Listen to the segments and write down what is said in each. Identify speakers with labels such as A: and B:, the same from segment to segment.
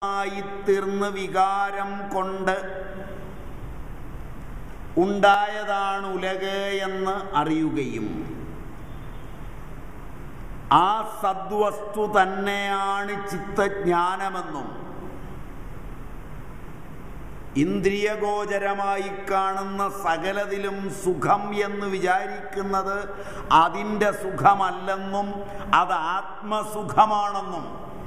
A: ആയിത്തീർന്ന് വികാരം കൊണ്ട് ഉണ്ടായതാണ് ഉലക് എന്ന് അറിയുകയും ആ സദ്വസ്തു തന്നെയാണ് ചിത്തജ്ഞാനമെന്നും ഇന്ദ്രിയഗോചരമായി കാണുന്ന സകലതിലും സുഖം എന്ന് വിചാരിക്കുന്നത് അതിൻ്റെ സുഖമല്ലെന്നും അത് ആത്മസുഖമാണെന്നും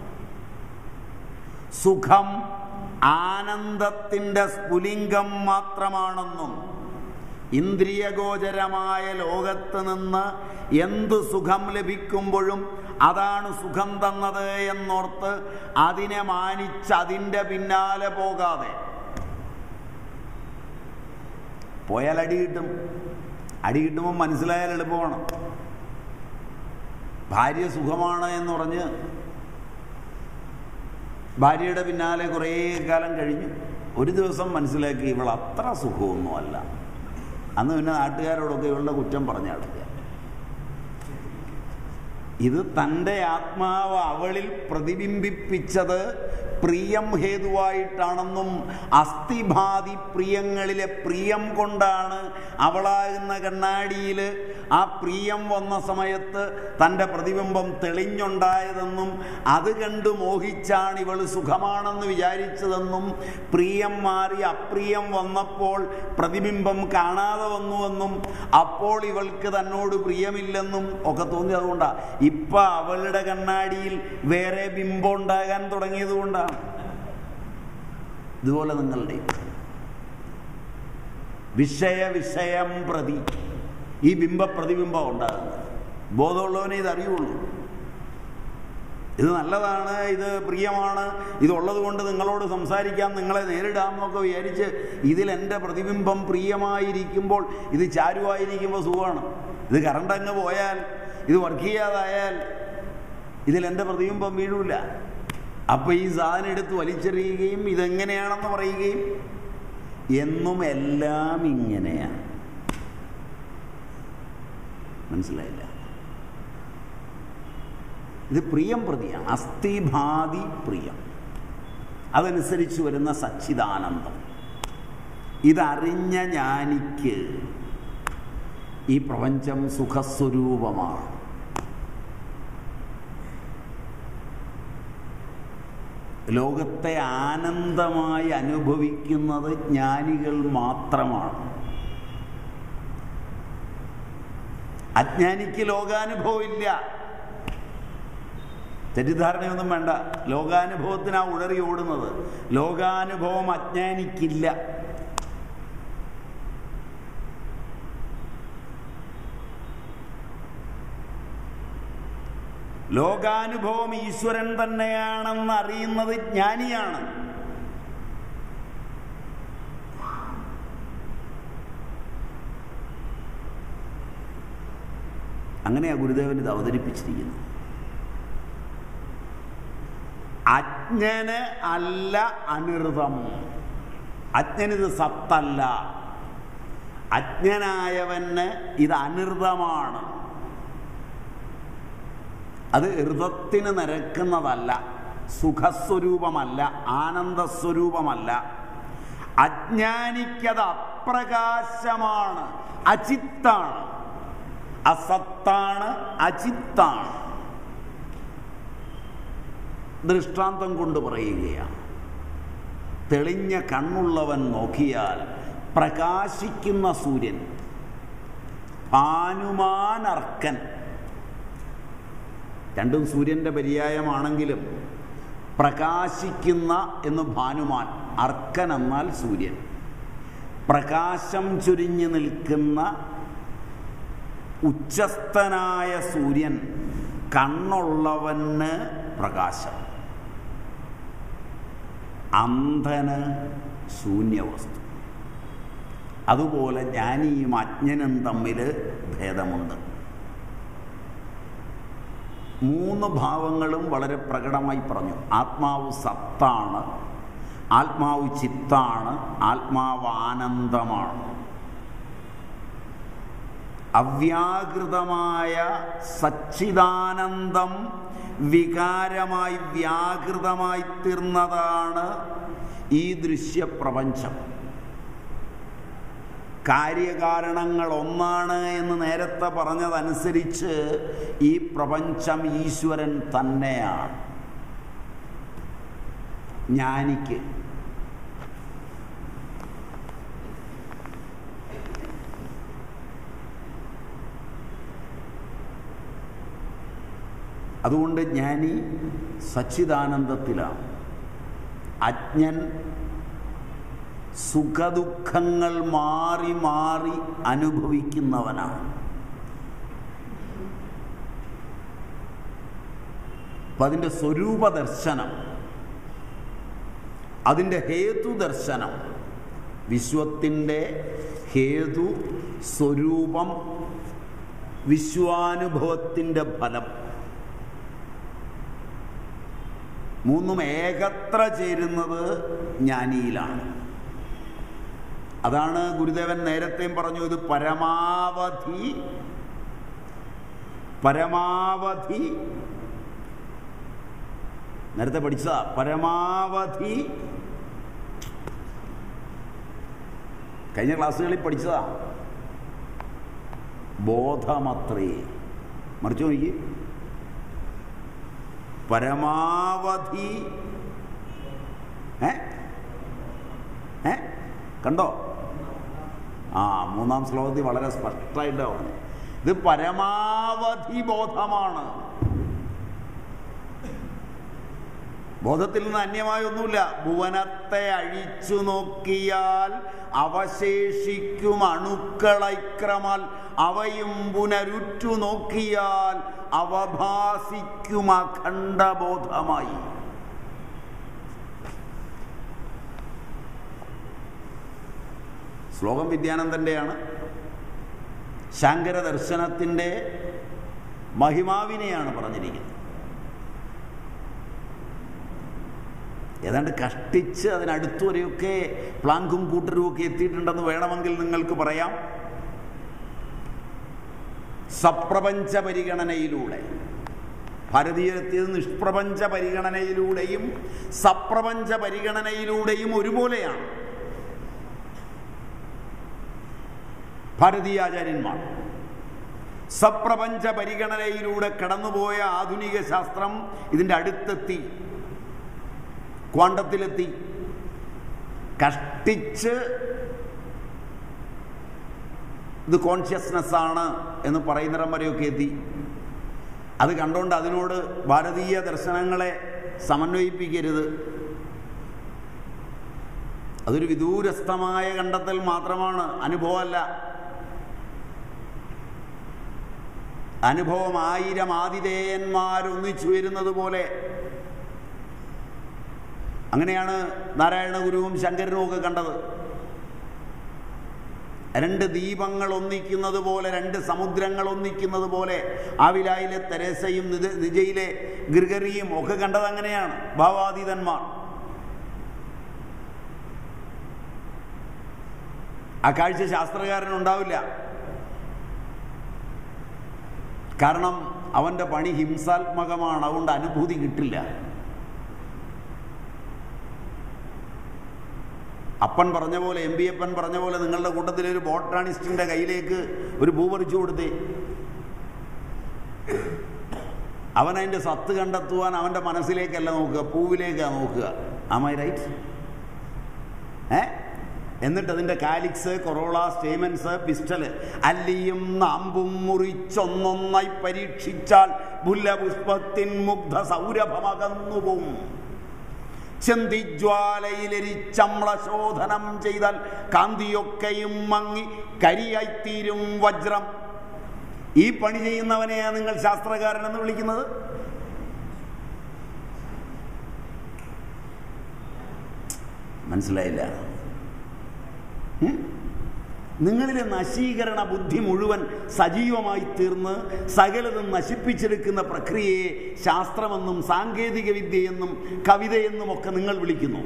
A: സുഖം ആനന്ദത്തിൻ്റെ സ്ഫുലിംഗം മാത്രമാണെന്നും ഇന്ദ്രിയഗോചരമായ ലോകത്ത് നിന്ന് എന്ത് സുഖം ലഭിക്കുമ്പോഴും അതാണ് സുഖം തന്നത് എന്നോർത്ത് അതിനെ മാനിച്ച് അതിൻ്റെ പിന്നാലെ പോകാതെ പോയാൽ അടി കിട്ടും അടി കിട്ടുമ്പോൾ മനസ്സിലായാൽ എളുപ്പമാണ് ഭാര്യ സുഖമാണ് എന്ന് പറഞ്ഞ് ഭാര്യയുടെ പിന്നാലെ കുറേ കാലം കഴിഞ്ഞു ഒരു ദിവസം മനസ്സിലാക്കി ഇവൾ അത്ര സുഖമൊന്നുമല്ല അന്ന് പിന്നെ നാട്ടുകാരോടൊക്കെ ഇവളുടെ കുറ്റം പറഞ്ഞു നടക്കുക ഇത് തൻ്റെ ആത്മാവ് അവളിൽ പ്രതിബിംബിപ്പിച്ചത് പ്രിയം ഹേതുവായിട്ടാണെന്നും അസ്ഥിഭാതി പ്രിയങ്ങളിലെ പ്രിയം കൊണ്ടാണ് അവളാകുന്ന കണ്ണാടിയിൽ ആ പ്രിയം വന്ന സമയത്ത് തൻ്റെ പ്രതിബിംബം തെളിഞ്ഞുണ്ടായതെന്നും അത് കണ്ട് മോഹിച്ചാണ് ഇവൾ സുഖമാണെന്ന് വിചാരിച്ചതെന്നും പ്രിയം മാറി അപ്രിയം വന്നപ്പോൾ പ്രതിബിംബം കാണാതെ വന്നുവെന്നും അപ്പോൾ ഇവൾക്ക് തന്നോട് പ്രിയമില്ലെന്നും ഒക്കെ തോന്നി അതുകൊണ്ടാണ് ഇപ്പം അവളുടെ കണ്ണാടിയിൽ വേറെ ബിംബം ഉണ്ടാകാൻ തുടങ്ങിയത് കൊണ്ടാണ് ഇതുപോലെ നിങ്ങളുടെ വിഷയ വിഷയം പ്രതി ഈ ബിംബ പ്രതിബിംബം ഉണ്ടാകുന്നത് ബോധമുള്ളവനെ ഇത് അറിയുള്ളൂ ഇത് നല്ലതാണ് ഇത് പ്രിയമാണ് ഇതുള്ളത് കൊണ്ട് നിങ്ങളോട് സംസാരിക്കാം നിങ്ങളെ നേരിടാം എന്നൊക്കെ വിചാരിച്ച് ഇതിൽ എൻ്റെ പ്രതിബിംബം പ്രിയമായിരിക്കുമ്പോൾ ഇത് ചാരുവായിരിക്കുമ്പോൾ സുഖമാണ് ഇത് കറണ്ട് അങ്ങ് പോയാൽ ഇത് വർക്ക് ചെയ്യാതായാൽ ഇതിൽ എൻ്റെ പ്രതിബിംബം വീഴൂല അപ്പം ഈ സാധനം എടുത്ത് വലിച്ചെറിയുകയും ഇതെങ്ങനെയാണെന്ന് പറയുകയും എന്നും എല്ലാം ഇങ്ങനെയാണ് മനസ്സിലായില്ല ഇത് പ്രിയം പ്രതിയാണ് അസ്ഥിഭാതി പ്രിയം അതനുസരിച്ച് വരുന്ന സച്ചിദാനന്ദം ഇതറിഞ്ഞ ജ്ഞാനിക്ക് ഈ പ്രപഞ്ചം സുഖസ്വരൂപമാണ് ലോകത്തെ ആനന്ദമായി അനുഭവിക്കുന്നത് ജ്ഞാനികൾ മാത്രമാണ് അജ്ഞാനിക്ക് ലോകാനുഭവം ഇല്ല തെറ്റിദ്ധാരണയൊന്നും വേണ്ട ലോകാനുഭവത്തിനാ ഉടറി ഓടുന്നത് ലോകാനുഭവം അജ്ഞാനിക്കില്ല ലോകാനുഭവം ഈശ്വരൻ തന്നെയാണെന്ന് അറിയുന്നത് ജ്ഞാനിയാണ് അങ്ങനെയാ ഗുരുദേവൻ ഇത് അവതരിപ്പിച്ചിരിക്കുന്നത് അജ്ഞന് അല്ല അനിർതം അജ്ഞനിത് സത്തല്ല അജ്ഞനായവന് ഇത് അനിർതമാണ് അത് ഹൃദത്തിന് നിരക്കുന്നതല്ല സുഖസ്വരൂപമല്ല ആനന്ദസ്വരൂപമല്ല അജ്ഞാനിക്കത് അപ്രകാശമാണ് അചിത്താണ് അസത്താണ് അചിത്താണ് ദൃഷ്ടാന്തം കൊണ്ട് പറയുകയാണ് തെളിഞ്ഞ കണ്ണുള്ളവൻ നോക്കിയാൽ പ്രകാശിക്കുന്ന സൂര്യൻ ഭാനുമാനർക്കൻ രണ്ടും സൂര്യൻ്റെ പര്യായമാണെങ്കിലും പ്രകാശിക്കുന്ന എന്ന് ഭാനുമാൻ അർക്കൻ എന്നാൽ സൂര്യൻ പ്രകാശം ചുരിഞ്ഞു നിൽക്കുന്ന ഉച്ചസ്ഥനായ സൂര്യൻ കണ്ണുള്ളവന് പ്രകാശം അന്ധന് ശൂന്യവസ്തു അതുപോലെ ജ്ഞാനിയും അജ്ഞനും തമ്മിൽ ഭേദമുണ്ട് മൂന്ന് ഭാവങ്ങളും വളരെ പ്രകടമായി പറഞ്ഞു ആത്മാവ് സത്താണ് ആത്മാവ് ചിത്താണ് ആത്മാവ് ആനന്ദമാണ് അവ്യാകൃതമായ സച്ചിദാനന്ദം വികാരമായി വ്യാകൃതമായി തീർന്നതാണ് ഈ ദൃശ്യപ്രപഞ്ചം കാര്യകാരണങ്ങൾ ഒന്നാണ് എന്ന് നേരത്തെ പറഞ്ഞതനുസരിച്ച് ഈ പ്രപഞ്ചം ഈശ്വരൻ തന്നെയാണ് ജ്ഞാനിക്ക് അതുകൊണ്ട് ജ്ഞാനി സച്ചിദാനന്ദത്തിലാണ് അജ്ഞൻ സുഖദുഃഖങ്ങൾ മാറി മാറി അനുഭവിക്കുന്നവനാണ് അപ്പം അതിൻ്റെ സ്വരൂപ ദർശനം അതിൻ്റെ ഹേതു ദർശനം വിശ്വത്തിൻ്റെ ഹേതു സ്വരൂപം വിശ്വാനുഭവത്തിൻ്റെ ഫലം മൂന്നും ഏകത്ര ചേരുന്നത് ജ്ഞാനിയിലാണ് അതാണ് ഗുരുദേവൻ നേരത്തെയും പറഞ്ഞു ഇത് പരമാവധി പരമാവധി നേരത്തെ പഠിച്ചതാ പരമാവധി കഴിഞ്ഞ ക്ലാസ്സുകളിൽ പഠിച്ചതാ ബോധമത്രേ മറിച്ചു നോക്കി പരമാവധി ഏ ഏ കണ്ടോ ആ മൂന്നാം ശ്ലോകത്തിൽ വളരെ സ്പഷ്ടമായിട്ടാണ് പറഞ്ഞു ഇത് പരമാവധി ബോധമാണ് ബോധത്തിൽ നിന്ന് അന്യമായ ഒന്നുമില്ല ഭുവനത്തെ അഴിച്ചു നോക്കിയാൽ അവശേഷിക്കും അണുക്കളൈക്രമാൽ അവയും പുനരുറ്റു നോക്കിയാൽ അവഭാസിക്കും അഖണ്ഡബോധമായി ശ്ലോകം വിദ്യാനന്ദൻ്റെയാണ് ശാങ്കര ദർശനത്തിൻ്റെ മഹിമാവിനെയാണ് പറഞ്ഞിരിക്കുന്നത് ഏതാണ്ട് കഷ്ടിച്ച് അതിനടുത്തു വരെയൊക്കെ പ്ലാങ്കും കൂട്ടരും ഒക്കെ എത്തിയിട്ടുണ്ടെന്ന് വേണമെങ്കിൽ നിങ്ങൾക്ക് പറയാം സപ്രപഞ്ച പരിഗണനയിലൂടെ ഭാരതീയരെത്തിയത് നിഷ്പ്രപഞ്ച പരിഗണനയിലൂടെയും സപ്രപഞ്ച പരിഗണനയിലൂടെയും ഒരുപോലെയാണ് ഭാരതീയാചാര്യന്മാർ സപ്രപഞ്ച പരിഗണനയിലൂടെ കടന്നുപോയ ആധുനിക ശാസ്ത്രം ഇതിൻ്റെ അടുത്തെത്തി ക്വാണ്ടത്തിലെത്തി കഷ്ടിച്ച് ഇത് കോൺഷ്യസ്നെസ് ആണ് എന്ന് പറയുന്നിടം വരെയൊക്കെ എത്തി അത് കണ്ടുകൊണ്ട് അതിനോട് ഭാരതീയ ദർശനങ്ങളെ സമന്വയിപ്പിക്കരുത് അതൊരു വിദൂരസ്ഥമായ കണ്ടെത്തൽ മാത്രമാണ് അനുഭവമല്ല അനുഭവം ആയിരം ആതിഥേയന്മാരൊന്നിച്ചു വരുന്നത് പോലെ അങ്ങനെയാണ് നാരായണ ഗുരുവും ശങ്കരനും ഒക്കെ കണ്ടത് രണ്ട് ദീപങ്ങൾ ഒന്നിക്കുന്നത് പോലെ രണ്ട് സമുദ്രങ്ങൾ ഒന്നിക്കുന്നത് പോലെ ആവിലായിലെ തെരേസയും നിജ നിജയിലെ ഗിർഗറിയും ഒക്കെ കണ്ടത് അങ്ങനെയാണ് ഭാവാതീതന്മാർ ആ കാഴ്ച ശാസ്ത്രകാരനുണ്ടാവില്ല കാരണം അവൻ്റെ പണി ഹിംസാത്മകമാണ് അതുകൊണ്ട് അനുഭൂതി കിട്ടില്ല അപ്പൻ പറഞ്ഞ പോലെ എം പി അപ്പൻ പറഞ്ഞ പോലെ നിങ്ങളുടെ കൂട്ടത്തിലെ ഒരു ബോട്ടാണിസ്റ്റിന്റെ കയ്യിലേക്ക് ഒരു പൂ പറിച്ചു കൊടുത്തേ അവൻ അതിൻ്റെ സത്ത് കണ്ടെത്തുവാൻ അവൻ്റെ മനസ്സിലേക്കല്ല നോക്കുക പൂവിലേക്കാണ് നോക്കുക ആമൈ റൈറ്റ് ഏ എന്നിട്ട് അതിൻ്റെ കാലിക്സ് കൊറോള സ്റ്റേമൻസ് പിസ്റ്റല് അല്ലിയും നാമ്പും മുറിച്ചൊന്നൊന്നായി പരീക്ഷിച്ചാൽ പുല്ലപുഷ്പത്തിൻ മുഗ്ധ സൗരഭമകന്നു പോവും ചെന്തിജ്വാലയിലെരിച്ചമ്ളശോധനം ചെയ്താൽ കാന്തിയൊക്കെയും മങ്ങി കരിയായിത്തീരും വജ്രം ഈ പണി ചെയ്യുന്നവനെയാണ് നിങ്ങൾ ശാസ്ത്രകാരൻ എന്ന് വിളിക്കുന്നത് മനസ്സിലായില്ല ഉം? നിങ്ങളിലെ നശീകരണ ബുദ്ധി മുഴുവൻ സജീവമായി തീർന്ന് സകലതും നശിപ്പിച്ചെടുക്കുന്ന പ്രക്രിയയെ ശാസ്ത്രമെന്നും സാങ്കേതിക വിദ്യയെന്നും കവിതയെന്നും ഒക്കെ നിങ്ങൾ വിളിക്കുന്നു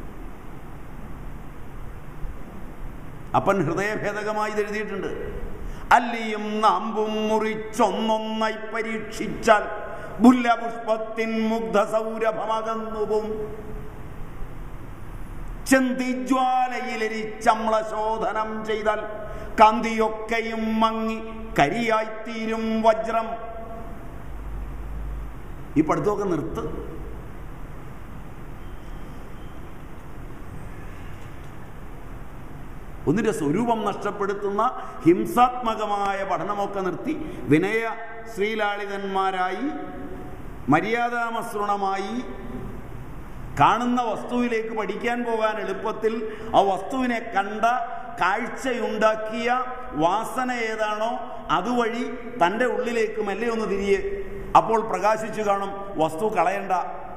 A: അപ്പൻ ഹൃദയഭേദകമായി ഇത് എഴുതിയിട്ടുണ്ട് അല്ലിയും നാമ്പും മുറിച്ചൊന്നൊന്നായി പരീക്ഷിച്ചാൽ പുല്ലപുഷ്പത്തിൻ മുഗ്ധ സൗരഭമകന്നുവും ചെന്തിജ്വാലയിലെരിച്ചമ്ലശോധനം ചെയ്താൽ കാന്തിയൊക്കെയും മങ്ങി കരിയായിത്തീരും വജ്രം ഈ പഠിത്തമൊക്കെ നിർത്ത് ഒന്നിന്റെ സ്വരൂപം നഷ്ടപ്പെടുത്തുന്ന ഹിംസാത്മകമായ പഠനമൊക്കെ നിർത്തി വിനയ ശ്രീലാളിതന്മാരായി മര്യാദാമസൃണമായി കാണുന്ന വസ്തുവിലേക്ക് പഠിക്കാൻ പോകാൻ എളുപ്പത്തിൽ ആ വസ്തുവിനെ കണ്ട കാഴ്ചയുണ്ടാക്കിയ വാസന ഏതാണോ അതുവഴി തൻ്റെ ഉള്ളിലേക്ക് മെല്ലെ ഒന്ന് തിരിയെ അപ്പോൾ പ്രകാശിച്ചു കാണും വസ്തു കളയണ്ട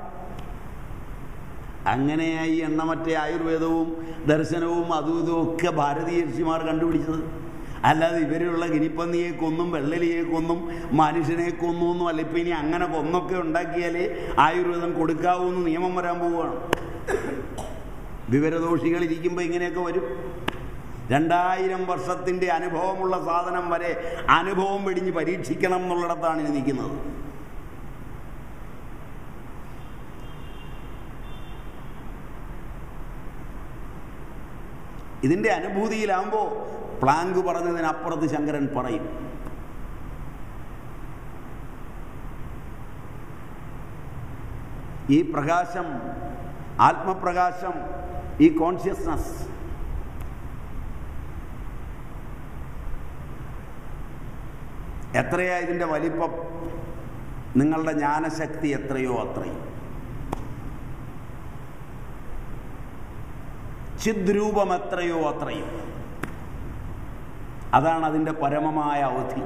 A: അങ്ങനെയായി എണ്ണമറ്റ ആയുർവേദവും ദർശനവും അതും ഇതും ഒക്കെ ഭാരതീയ ഋഷിമാർ കണ്ടുപിടിച്ചത് അല്ലാതെ ഇവരുള്ള ഗിനിപ്പന്നിയെ കൊന്നും വെള്ളലിയെ കൊന്നും മനുഷ്യനെ കൊന്നു ഒന്നും അല്ല ഇപ്പം ഇനി അങ്ങനെ കൊന്നൊക്കെ ഉണ്ടാക്കിയാലേ ആയുർവേദം കൊടുക്കാവൂ എന്ന് നിയമം വരാൻ പോവുകയാണ് വിവരദോഷികൾ ഇരിക്കുമ്പോൾ ഇങ്ങനെയൊക്കെ വരും രണ്ടായിരം വർഷത്തിൻ്റെ അനുഭവമുള്ള സാധനം വരെ അനുഭവം വെടിഞ്ഞ് പരീക്ഷിക്കണം എന്നുള്ളിടത്താണ് ഇനി നിൽക്കുന്നത് ഇതിൻ്റെ അനുഭൂതിയിലാകുമ്പോൾ പ്ലാങ്ക് പറഞ്ഞതിനപ്പുറത്ത് ശങ്കരൻ പറയും ഈ പ്രകാശം ആത്മപ്രകാശം ഈ കോൺഷ്യസ്നസ് എത്രയാ ഇതിൻ്റെ വലിപ്പം നിങ്ങളുടെ ജ്ഞാനശക്തി എത്രയോ അത്രയും ചിദ്രൂപം എത്രയോ അത്രയും അതാണ് അതിൻ്റെ പരമമായ അവധി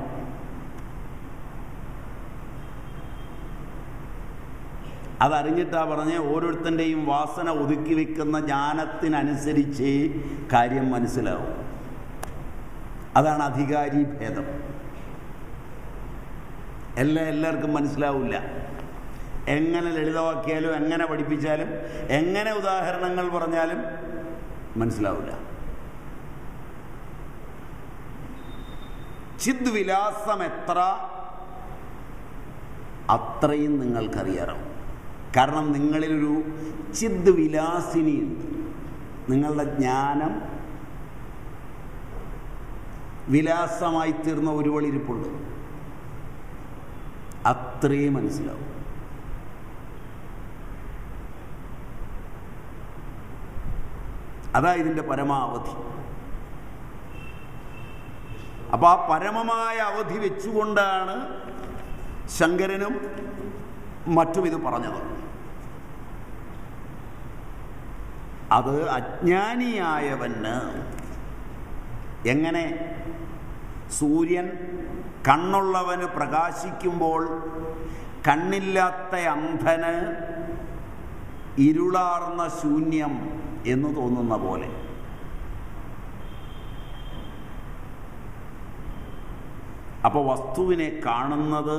A: അതറിഞ്ഞിട്ടാ പറഞ്ഞ് ഓരോരുത്തൻ്റെയും വാസന ഒതുക്കി വെക്കുന്ന ജ്ഞാനത്തിനനുസരിച്ചേ കാര്യം മനസ്സിലാവും അതാണ് അധികാരി ഭേദം എല്ലാം എല്ലാവർക്കും മനസ്സിലാവില്ല എങ്ങനെ ലളിതമാക്കിയാലും എങ്ങനെ പഠിപ്പിച്ചാലും എങ്ങനെ ഉദാഹരണങ്ങൾ പറഞ്ഞാലും മനസ്സിലാവില്ല ചിദ്വിലാസം എത്ര അത്രയും നിങ്ങൾക്കറിയാം കാരണം നിങ്ങളിലൊരു ചിദ് വിലാസിനിയുണ്ട് നിങ്ങളുടെ ജ്ഞാനം വിലാസമായി തീർന്ന ഒരു വളിരിപ്പുണ്ട് അത്രയും മനസ്സിലാവും അതാ ഇതിൻ്റെ പരമാവധി അപ്പൊ ആ പരമമായ അവധി വെച്ചുകൊണ്ടാണ് ശങ്കരനും മറ്റും ഇത് പറഞ്ഞത് അത് അജ്ഞാനിയായവന് എങ്ങനെ സൂര്യൻ കണ്ണുള്ളവന് പ്രകാശിക്കുമ്പോൾ കണ്ണില്ലാത്ത അന്ധന് ഇരുളാർന്ന ശൂന്യം എന്ന് തോന്നുന്ന പോലെ അപ്പോൾ വസ്തുവിനെ കാണുന്നത്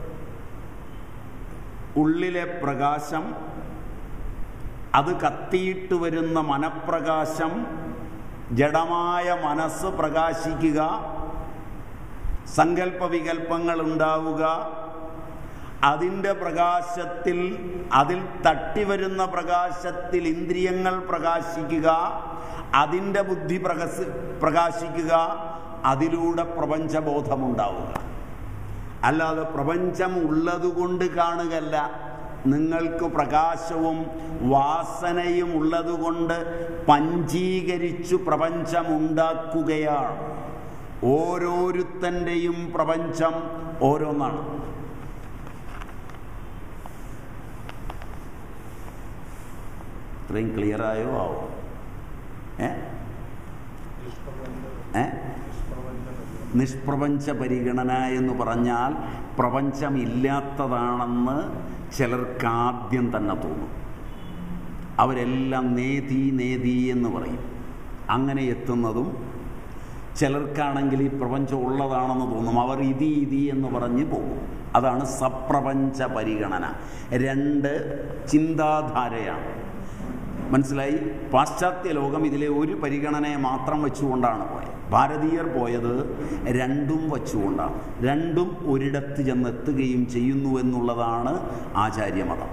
A: ഉള്ളിലെ പ്രകാശം അത് കത്തിയിട്ട് വരുന്ന മനപ്രകാശം ജഡമായ മനസ്സ് പ്രകാശിക്കുക സങ്കല്പ വികല്പങ്ങൾ ഉണ്ടാവുക അതിൻ്റെ പ്രകാശത്തിൽ അതിൽ തട്ടിവരുന്ന പ്രകാശത്തിൽ ഇന്ദ്രിയങ്ങൾ പ്രകാശിക്കുക അതിൻ്റെ ബുദ്ധി പ്രകസി പ്രകാശിക്കുക അതിലൂടെ പ്രപഞ്ചബോധമുണ്ടാവുക അല്ലാതെ പ്രപഞ്ചം ഉള്ളതുകൊണ്ട് കാണുകയല്ല നിങ്ങൾക്ക് പ്രകാശവും വാസനയും ഉള്ളതുകൊണ്ട് പഞ്ചീകരിച്ചു പ്രപഞ്ചമുണ്ടാക്കുകയാണ് ഓരോരുത്തൻ്റെയും പ്രപഞ്ചം ഓരോന്നാണ് ഇത്രയും ക്ലിയറായോ ആവോ ഏ ഏ നിഷ്പ്രപഞ്ച പരിഗണന എന്ന് പറഞ്ഞാൽ പ്രപഞ്ചമില്ലാത്തതാണെന്ന് ചിലർക്കാദ്യം തന്നെ തോന്നും അവരെല്ലാം നേതി നേതി എന്ന് പറയും അങ്ങനെ എത്തുന്നതും ചിലർക്കാണെങ്കിൽ ഈ പ്രപഞ്ചം ഉള്ളതാണെന്ന് തോന്നും അവർ ഇതി ഇതി എന്ന് പറഞ്ഞ് പോകും അതാണ് സപ്രപഞ്ച പരിഗണന രണ്ട് ചിന്താധാരയാണ് മനസ്സിലായി പാശ്ചാത്യ ലോകം ഇതിലെ ഒരു പരിഗണനയെ മാത്രം വെച്ചുകൊണ്ടാണ് പോയത് ഭാരതീയർ പോയത് രണ്ടും വച്ചുകൊണ്ടാണ് രണ്ടും ഒരിടത്ത് ചെന്നെത്തുകയും ചെയ്യുന്നു എന്നുള്ളതാണ് ആചാര്യമതം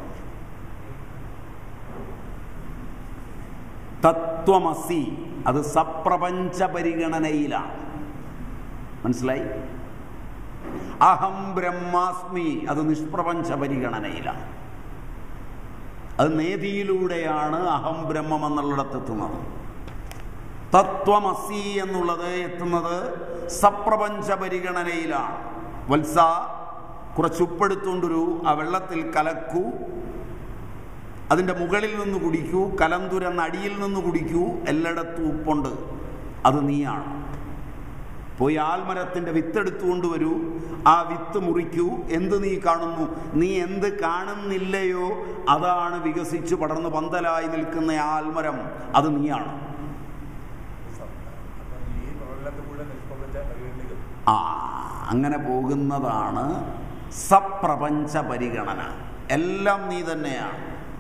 A: തത്വമസി അത് സപ്രപഞ്ച പരിഗണനയിലാണ് മനസ്സിലായി അഹം ബ്രഹ്മാസ്മി അത് നിഷ്പ്രപഞ്ച പരിഗണനയിലാണ് അത് നേതിയിലൂടെയാണ് അഹം ബ്രഹ്മം എന്നുള്ളിടത്ത് എത്തുന്നത് തത്വമസി എന്നുള്ളത് എത്തുന്നത് സപ്രപഞ്ച പരിഗണനയിലാണ് വത്സ കുറച്ച് ഉപ്പെടുത്തുകൊണ്ടൊരു ആ വെള്ളത്തിൽ കലക്കൂ അതിൻ്റെ മുകളിൽ നിന്ന് കുടിക്കൂ കലന്തുരന്ന് അടിയിൽ നിന്ന് കുടിക്കൂ എല്ലായിടത്തും ഉപ്പുണ്ട് അത് നീയാണ് പോയി ആൽമരത്തിൻ്റെ വിത്തെടുത്തുകൊണ്ട് വരൂ ആ വിത്ത് മുറിക്കൂ എന്ത് നീ കാണുന്നു നീ എന്ത് കാണുന്നില്ലയോ അതാണ് വികസിച്ച് പടർന്ന് പന്തലായി നിൽക്കുന്ന ആ ആൽമരം അത് നീയാണ്
B: ഈ പ്രപഞ്ചത്തിൽ കൂടെ നിഷ്പ്രപഞ്ച പരിഗണനകൾ
A: ആ അങ്ങനെ പോകുന്നതാണ് സപ്രപഞ്ച പരിഗണന എല്ലാം നീ തന്നെയാണ്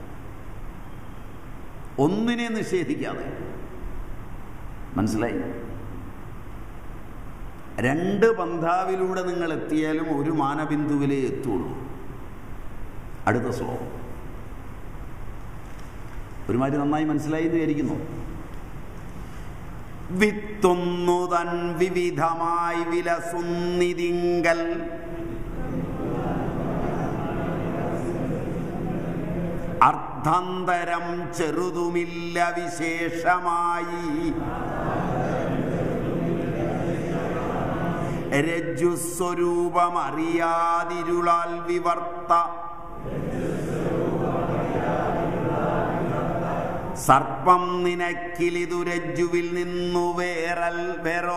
A: ഒന്നിനെ നിഷേധിക്കാതെ മനസ്സിലായി രണ്ട് പന്ഥാവിലൂടെ നിങ്ങൾ എത്തിയാലും ഒരു മാനബിന്ദുവിലേ എത്തുള്ളൂ അടുത്ത ശ്ലോകം ഒരുമാതിരി നന്നായി മനസ്സിലായി എന്ന് വിചാരിക്കുന്നു വിത്തൊന്നു തൻ വിവിധമായി വിലസുന്നിതിങ്കൽ അർദ്ധന്തരം ചെറുതുമില്ല വിശേഷമായി രജ്ജുസ്വരൂപമറിയാതിരുളാൽ വിവർത്ത സർപ്പം നിനക്കിലിതു രജ്ജുവിൽ നിന്നു വേറൽ വേറോ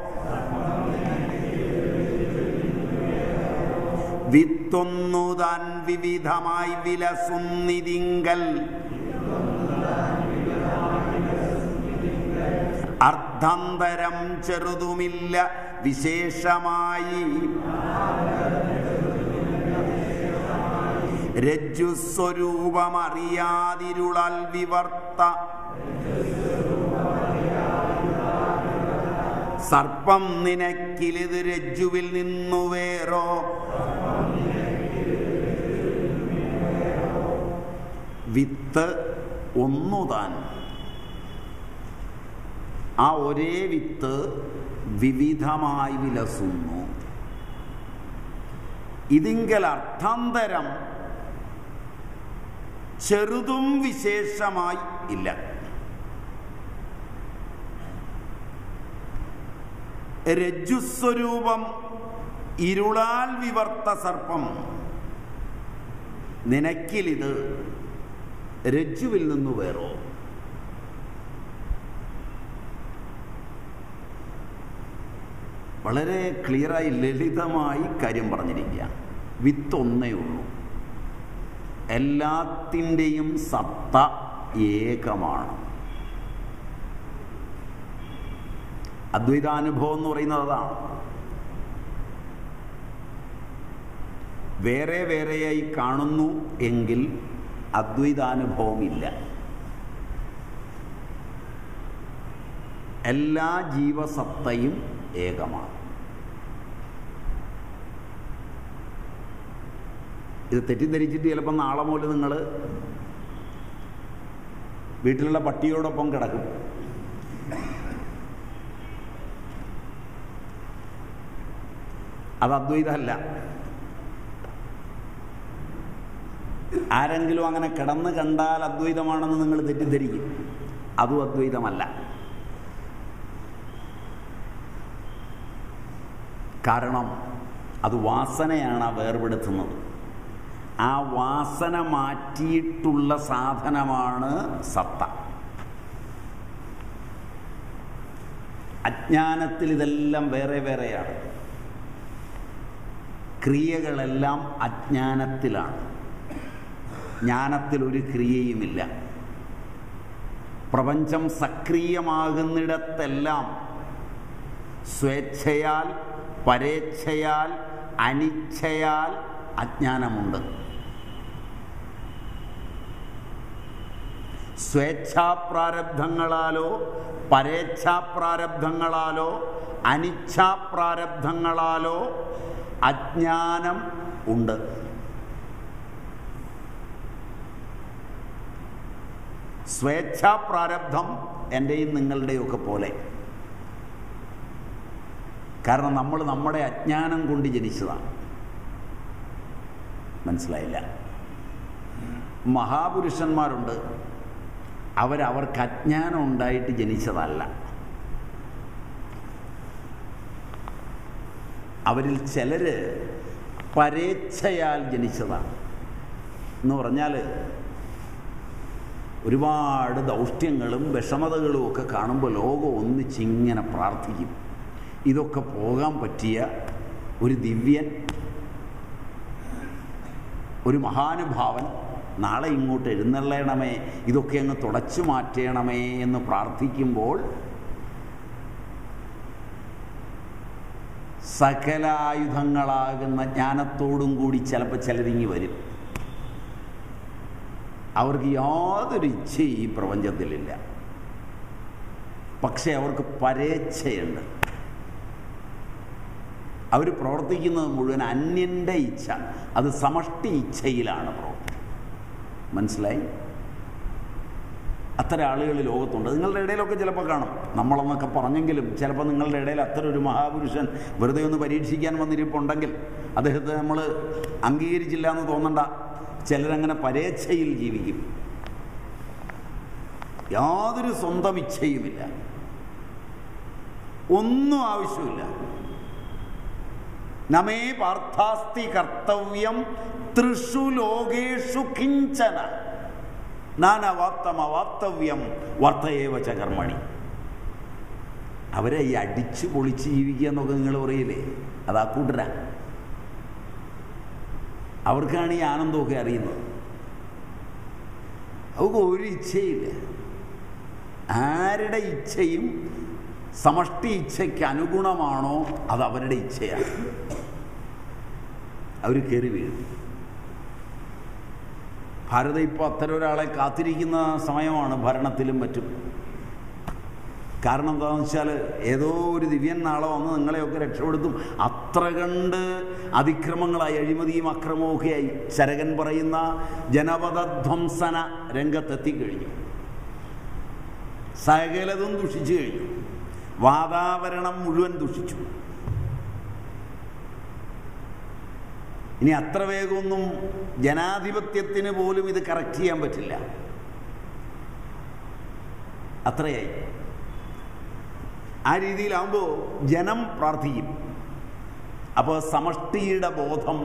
A: വിത്തൊന്നു താൻ വിവിധമായി വിലസുന്നിതിങ്കൽ അർദ്ധന്തരം ചെറുതുമില്ല വിശേഷമായി രജ്ജുസ്വരൂപമറിയാതിരുളൽ വിവർത്ത സർപ്പം നിനക്കിലിത് രജ്ജുവിൽ നിന്നു വേറോ വിത്ത് ഒന്നുതാൻ ആ ഒരേ വിത്ത് വിവിധമായി വിലസുന്നു ഇതിങ്കൽ അർത്ഥാന്തരം ചെറുതും വിശേഷമായി ഇല്ല രജ്ജുസ്വരൂപം ഇരുളാൽ വിവർത്ത സർപ്പം നിനക്കിലിത് രജ്ജുവിൽ നിന്നു വേറോ വളരെ ക്ലിയറായി ലളിതമായി കാര്യം പറഞ്ഞിരിക്കുക വിത്ത് ഒന്നേ ഉള്ളൂ എല്ലാത്തിൻ്റെയും സത്ത ഏകമാണ് അദ്വൈതാനുഭവം എന്ന് പറയുന്നത് അതാണ് വേറെ വേറെയായി കാണുന്നു എങ്കിൽ അദ്വൈതാനുഭവം ഇല്ല എല്ലാ ജീവസത്തയും ഏകമാണ് ഇത് തെറ്റിദ്ധരിച്ചിട്ട് ചിലപ്പോൾ നാളെ മുതൽ നിങ്ങൾ വീട്ടിലുള്ള പട്ടിയോടൊപ്പം കിടക്കും അത് അദ്വൈതമല്ല ആരെങ്കിലും അങ്ങനെ കിടന്ന് കണ്ടാൽ അദ്വൈതമാണെന്ന് നിങ്ങൾ തെറ്റിദ്ധരിക്കും അതും അദ്വൈതമല്ല കാരണം അത് വാസനയാണ് ആ വേർപെടുത്തുന്നത് ആ വാസന മാറ്റിയിട്ടുള്ള സാധനമാണ് സത്ത അജ്ഞാനത്തിൽ ഇതെല്ലാം വേറെ വേറെയാണ് ക്രിയകളെല്ലാം അജ്ഞാനത്തിലാണ് ജ്ഞാനത്തിൽ ഒരു ക്രിയയുമില്ല പ്രപഞ്ചം സക്രിയമാകുന്നിടത്തെല്ലാം സ്വേച്ഛയാൽ പരേച്ഛയാൽ അനിച്ഛയാൽ അജ്ഞാനമുണ്ട് സ്വേച്ഛാപ്രാരബ്ധങ്ങളാലോ പരേച്ഛാപ്രാരബ്ധങ്ങളാലോ അനിച്ഛാപ്രാരബ്ധങ്ങളാലോ അജ്ഞാനം ഉണ്ട് സ്വേച്ഛാപ്രാരബ്ധം എൻ്റെയും നിങ്ങളുടെയും ഒക്കെ പോലെ കാരണം നമ്മൾ നമ്മുടെ അജ്ഞാനം കൊണ്ട് ജനിച്ചതാണ് മനസ്സിലായില്ല മഹാപുരുഷന്മാരുണ്ട് അവരവർക്ക് അജ്ഞാനം ഉണ്ടായിട്ട് ജനിച്ചതല്ല അവരിൽ ചിലര് പരേച്ഛയാൽ ജനിച്ചതാണ് എന്ന് പറഞ്ഞാൽ ഒരുപാട് ദൗഷ്ട്യങ്ങളും വിഷമതകളും ഒക്കെ കാണുമ്പോൾ ലോകം ഒന്നിച്ചിങ്ങനെ പ്രാർത്ഥിക്കും ഇതൊക്കെ പോകാൻ പറ്റിയ ഒരു ദിവ്യൻ ഒരു മഹാനുഭാവൻ നാളെ ഇങ്ങോട്ട് എഴുന്നള്ളണമേ ഇതൊക്കെ അങ്ങ് തുടച്ചു മാറ്റണമേ എന്ന് പ്രാർത്ഥിക്കുമ്പോൾ സകലായുധങ്ങളാകുന്ന ജ്ഞാനത്തോടും കൂടി ചിലപ്പോൾ ചിലരിങ്ങി വരും അവർക്ക് യാതൊരു ഇച്ഛയും ഈ പ്രപഞ്ചത്തിലില്ല പക്ഷേ അവർക്ക് പരേച്ഛയുണ്ട് അവർ പ്രവർത്തിക്കുന്നത് മുഴുവൻ അന്യൻ്റെ ഇച്ഛ അത് സമഷ്ടി ഇച്ഛയിലാണ് പ്രവർത്തിക്കുന്നത് മനസ്സിലായി അത്തരം ആളുകൾ ലോകത്തുണ്ട് നിങ്ങളുടെ ഇടയിലൊക്കെ ചിലപ്പോൾ കാണും നമ്മളെന്നൊക്കെ പറഞ്ഞെങ്കിലും ചിലപ്പോൾ നിങ്ങളുടെ ഇടയിൽ അത്തരം ഒരു മഹാപുരുഷൻ വെറുതെ ഒന്ന് പരീക്ഷിക്കാൻ വന്നിരിപ്പുണ്ടെങ്കിൽ അദ്ദേഹത്തെ നമ്മൾ അംഗീകരിച്ചില്ല എന്ന് തോന്നണ്ട ചിലരങ്ങനെ പരേച്ഛയിൽ ജീവിക്കും യാതൊരു സ്വന്തം ഇച്ഛയുമില്ല ഒന്നും ആവശ്യമില്ല നമേ പാർത്ഥാസ്തി കർത്തവ്യം തൃഷു ലോകേഷു കിഞ്ചന നാനവാപ്തമവാപ്തവ്യം വർത്തയേവ ച കർമ്മണി അവരെ ഈ അടിച്ചു പൊളിച്ച് ജീവിക്കുക എന്നൊക്കെ നിങ്ങൾ പറയില്ലേ അതാ കൂട്ടര അവർക്കാണ് ഈ ആനന്ദമൊക്കെ അറിയുന്നത് അവർക്ക് ഒരു ഇച്ഛയില്ല ആരുടെ ഇച്ഛയും സമഷ്ടി ഇച്ഛയ്ക്ക് അനുഗുണമാണോ അത് അവരുടെ ഇച്ഛയാണ് അവർ കയറി വീഴും ഭാരതം ഇപ്പോൾ അത്തരം ഒരാളെ കാത്തിരിക്കുന്ന സമയമാണ് ഭരണത്തിലും മറ്റും കാരണം എന്താണെന്ന് വെച്ചാൽ ഏതോ ഒരു ദിവ്യൻ നാളെ വന്ന് നിങ്ങളെയൊക്കെ രക്ഷപ്പെടുത്തും അത്ര കണ്ട് അതിക്രമങ്ങളായി അഴിമതിയും അക്രമവും ഒക്കെയായി ശരകൻ പറയുന്ന ജനപദധ്വംസന രംഗത്തെത്തിക്കഴിഞ്ഞു സകലതും ദുഷിച്ചു കഴിഞ്ഞു വാതാവരണം മുഴുവൻ ദുഷിച്ചു ഇനി അത്ര വേഗമൊന്നും ജനാധിപത്യത്തിന് പോലും ഇത് കറക്റ്റ് ചെയ്യാൻ പറ്റില്ല അത്രയായി ആ രീതിയിലാവുമ്പോൾ ജനം പ്രാർത്ഥിക്കും അപ്പോൾ സമഷ്ടിയുടെ ബോധം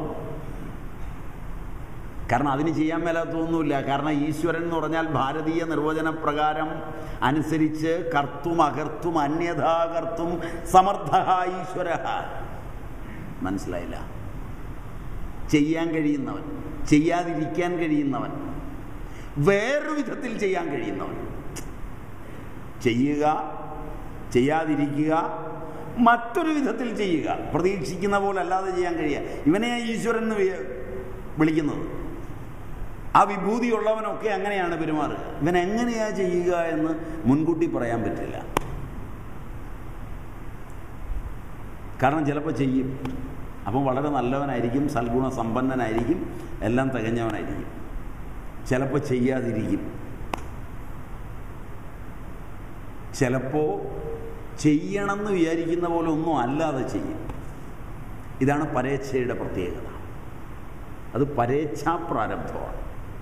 A: കാരണം അതിന് ചെയ്യാൻ മേലാത്തൊന്നുമില്ല കാരണം ഈശ്വരൻ എന്ന് പറഞ്ഞാൽ ഭാരതീയ നിർവചന പ്രകാരം അനുസരിച്ച് കർത്തും അകർത്തും അന്യഥാകർത്തും സമർത്ഥ ഈശ്വര മനസ്സിലായില്ല ചെയ്യാൻ കഴിയുന്നവൻ ചെയ്യാതിരിക്കാൻ കഴിയുന്നവൻ വേറൊരു വിധത്തിൽ ചെയ്യാൻ കഴിയുന്നവൻ ചെയ്യുക ചെയ്യാതിരിക്കുക മറ്റൊരു വിധത്തിൽ ചെയ്യുക പ്രതീക്ഷിക്കുന്ന പോലെ അല്ലാതെ ചെയ്യാൻ കഴിയുക ഇവനെ ഈശ്വരൻ എന്ന് വി- വിളിക്കുന്നത് ആ വിഭൂതിയുള്ളവനൊക്കെ അങ്ങനെയാണ് പെരുമാറുക ഇവൻ എങ്ങനെയാ ചെയ്യുക എന്ന് മുൻകൂട്ടി പറയാൻ പറ്റില്ല കാരണം ചിലപ്പോൾ ചെയ്യും അപ്പം വളരെ നല്ലവനായിരിക്കും സൽഗുണ സമ്പന്നനായിരിക്കും എല്ലാം തികഞ്ഞവനായിരിക്കും ചിലപ്പോൾ ചെയ്യാതിരിക്കും ചിലപ്പോൾ ചെയ്യണമെന്ന് വിചാരിക്കുന്ന പോലെ ഒന്നും അല്ലാതെ ചെയ്യും ഇതാണ് പരേച്ഛയുടെ പ്രത്യേകത അത് പരേച്ഛാപ്രാരബ്ധമാണ്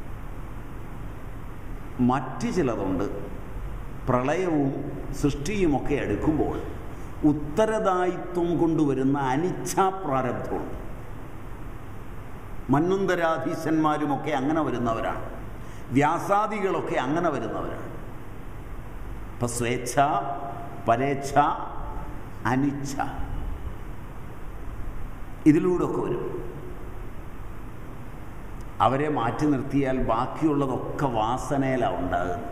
A: മറ്റ് ചിലതുണ്ട് പ്രളയവും സൃഷ്ടിയുമൊക്കെ എടുക്കുമ്പോൾ ഉത്തരദായിത്വം കൊണ്ടുവരുന്ന അനിച്ഛാപ്രാരബ്ധമുണ്ട് മന്നുന്തരാധീശന്മാരുമൊക്കെ അങ്ങനെ വരുന്നവരാണ് വ്യാസാദികളൊക്കെ അങ്ങനെ വരുന്നവരാണ് ഇപ്പൊ സ്വേച്ഛ പരേച്ഛ അനിച്ഛ ഇതിലൂടെ ഒക്കെ വരും അവരെ മാറ്റി നിർത്തിയാൽ ബാക്കിയുള്ളതൊക്കെ വാസനയിലാണ് ഉണ്ടാകുന്നത്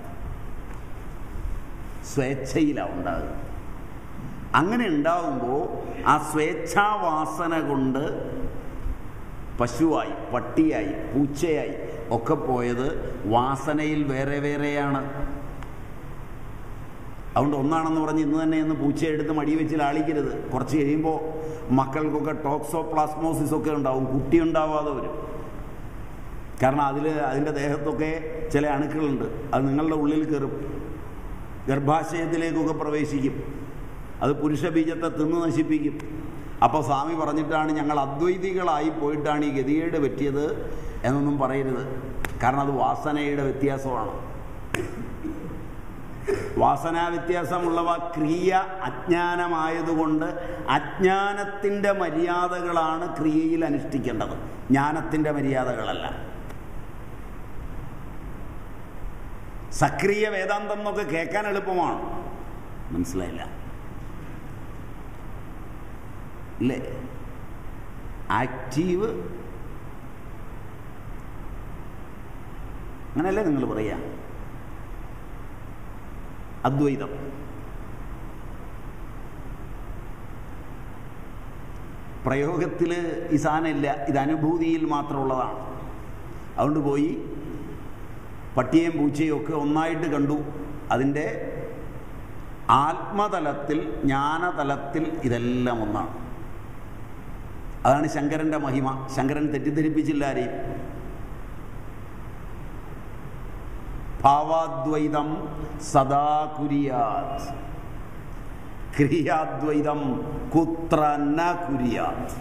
A: സ്വേച്ഛയിലാണ് ഉണ്ടാകുന്നത് അങ്ങനെ ഉണ്ടാകുമ്പോൾ ആ സ്വേച്ഛാവാസന കൊണ്ട് പശുവായി പട്ടിയായി പൂച്ചയായി ഒക്കെ പോയത് വാസനയിൽ വേറെ വേറെയാണ് അതുകൊണ്ട് ഒന്നാണെന്ന് പറഞ്ഞ് ഇന്ന് തന്നെ ഒന്ന് പൂച്ചയെടുത്ത് മടി വെച്ച് ലാളിക്കരുത് കുറച്ച് കഴിയുമ്പോൾ മക്കൾക്കൊക്കെ ടോക്സോ പ്ലാസ്മോസിസ് ഒക്കെ ഉണ്ടാവും കുട്ടി ഉണ്ടാവാതെ വരും കാരണം അതിൽ അതിൻ്റെ ദേഹത്തൊക്കെ ചില അണുക്കളുണ്ട് അത് നിങ്ങളുടെ ഉള്ളിൽ കയറും ഗർഭാശയത്തിലേക്കൊക്കെ പ്രവേശിക്കും അത് പുരുഷ ബീജത്തെ തിന്ന് നശിപ്പിക്കും അപ്പോൾ സ്വാമി പറഞ്ഞിട്ടാണ് ഞങ്ങൾ അദ്വൈതികളായി പോയിട്ടാണ് ഈ ഗതികേട് പറ്റിയത് എന്നൊന്നും പറയരുത് കാരണം അത് വാസനയുടെ വ്യത്യാസമാണ് വാസനാ വ്യത്യാസമുള്ളവ ക്രിയ അജ്ഞാനമായതുകൊണ്ട് അജ്ഞാനത്തിൻ്റെ മര്യാദകളാണ് ക്രിയയിൽ അനുഷ്ഠിക്കേണ്ടത് ജ്ഞാനത്തിൻ്റെ മര്യാദകളല്ല സക്രിയ വേദാന്തം എന്നൊക്കെ കേൾക്കാൻ എളുപ്പമാണ് മനസ്സിലായില്ല ഇല്ലേ ആക്റ്റീവ് അങ്ങനെയല്ലേ നിങ്ങൾ പറയാ അദ്വൈതം പ്രയോഗത്തിൽ ഈ സാധനമില്ല ഇത് അനുഭൂതിയിൽ മാത്രമുള്ളതാണ് അതുകൊണ്ട് പോയി പട്ടിയെയും പൂച്ചയും ഒക്കെ ഒന്നായിട്ട് കണ്ടു അതിൻ്റെ ആത്മതലത്തിൽ ജ്ഞാനതലത്തിൽ ഇതെല്ലാം ഒന്നാണ് അതാണ് ശങ്കരൻ്റെ മഹിമ ശങ്കരൻ തെറ്റിദ്ധരിപ്പിച്ചില്ല ആരെയും ഭാവാദ്വൈതം സദാ കുര്യാത് ക്രിയാദ്വൈതം കുത്ര ന കുര്യാത്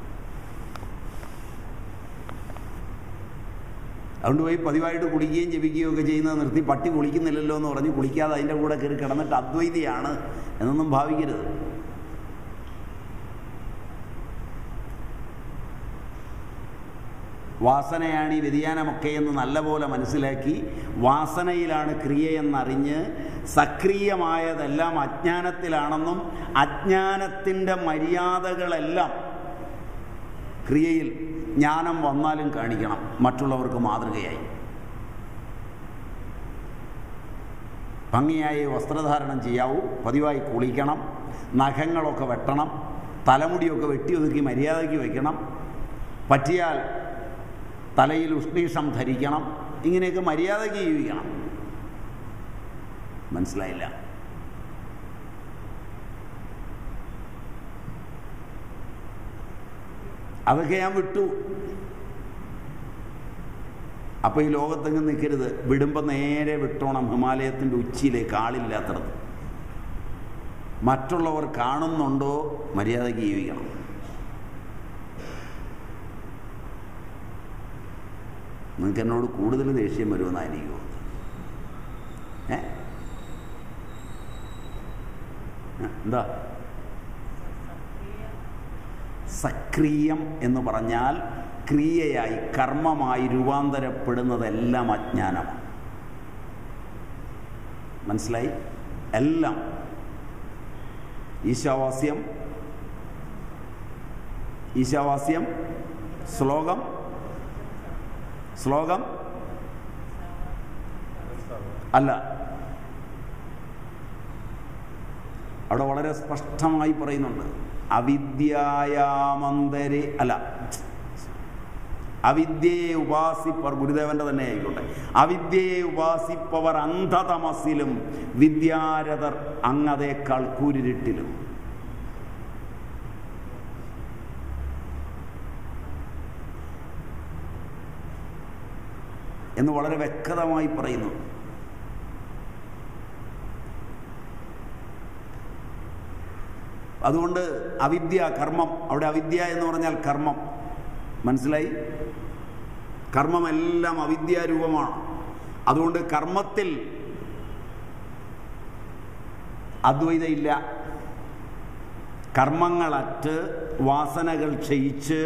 A: അതുകൊണ്ട് പോയി പതിവായിട്ട് കുളിക്കുകയും ജപിക്കുകയും ഒക്കെ ചെയ്യുന്നത് നിർത്തി പട്ടി കുളിക്കുന്നില്ലല്ലോ എന്ന് പറഞ്ഞ് കുളിക്കാതെ അതിൻ്റെ കൂടെ കയറി കിടന്നിട്ട് അദ്വൈതിയാണ് എന്നൊന്നും ഭാവിക്കരുത് വാസനയാണ് ഈ വ്യതിയാനമൊക്കെ എന്ന് നല്ലപോലെ മനസ്സിലാക്കി വാസനയിലാണ് ക്രിയയെന്നറിഞ്ഞ് സക്രിയമായതെല്ലാം അജ്ഞാനത്തിലാണെന്നും അജ്ഞാനത്തിൻ്റെ മര്യാദകളെല്ലാം ക്രിയയിൽ ജ്ഞാനം വന്നാലും കാണിക്കണം മറ്റുള്ളവർക്ക് മാതൃകയായി ഭംഗിയായി വസ്ത്രധാരണം ചെയ്യാവൂ പതിവായി കുളിക്കണം നഖങ്ങളൊക്കെ വെട്ടണം തലമുടിയൊക്കെ വെട്ടി ഒതുക്കി മര്യാദയ്ക്ക് വയ്ക്കണം പറ്റിയാൽ തലയിൽ ഉഷ്ണീഷം ധരിക്കണം ഇങ്ങനെയൊക്കെ മര്യാദയ്ക്ക് ജീവിക്കണം മനസ്സിലായില്ല അതൊക്കെ ഞാൻ വിട്ടു അപ്പോൾ ഈ ലോകത്തെങ്ങും നിൽക്കരുത് വിടുമ്പോൾ നേരെ വിട്ടോണം ഹിമാലയത്തിൻ്റെ ഉച്ചിയിലേക്ക് ആളില്ലാത്തടത്ത് മറ്റുള്ളവർ കാണുന്നുണ്ടോ മര്യാദയ്ക്ക് ജീവിക്കണം നിങ്ങൾക്ക് എന്നോട് കൂടുതൽ ദേഷ്യം വരുമെന്നാണ് എനിക്ക് തോന്നുന്നത് ഏ എന്താ സക്രിയം എന്ന് പറഞ്ഞാൽ ക്രിയയായി കർമ്മമായി രൂപാന്തരപ്പെടുന്നതെല്ലാം അജ്ഞാനമാണ് മനസ്സിലായി എല്ലാം ഈശാവാസ്യം ഈശാവാസ്യം ശ്ലോകം ശ്ലോകം അല്ല അവിടെ വളരെ സ്പഷ്ടമായി പറയുന്നുണ്ട് അവിദ്യായാമന്തരെ അല്ല അവിദ്യയെ ഉപാസിപ്പവർ ഗുരുദേവന്റെ തന്നെ ആയിക്കോട്ടെ അവിദ്യയെ ഉപാസിപ്പവർ അന്ധതമസിലും വിദ്യാരഥർ അങ്ങതേക്കാൾ കൂരിരുട്ടിലും എന്ന് വളരെ വ്യക്തമായി പറയുന്നു അതുകൊണ്ട് അവിദ്യ കർമ്മം അവിടെ അവിദ്യ എന്ന് പറഞ്ഞാൽ കർമ്മം മനസ്സിലായി കർമ്മമെല്ലാം അവിദ്യാരൂപമാണ് അതുകൊണ്ട് കർമ്മത്തിൽ അദ്വൈത ഇല്ല കർമ്മങ്ങളറ്റ് വാസനകൾ ക്ഷയിച്ച്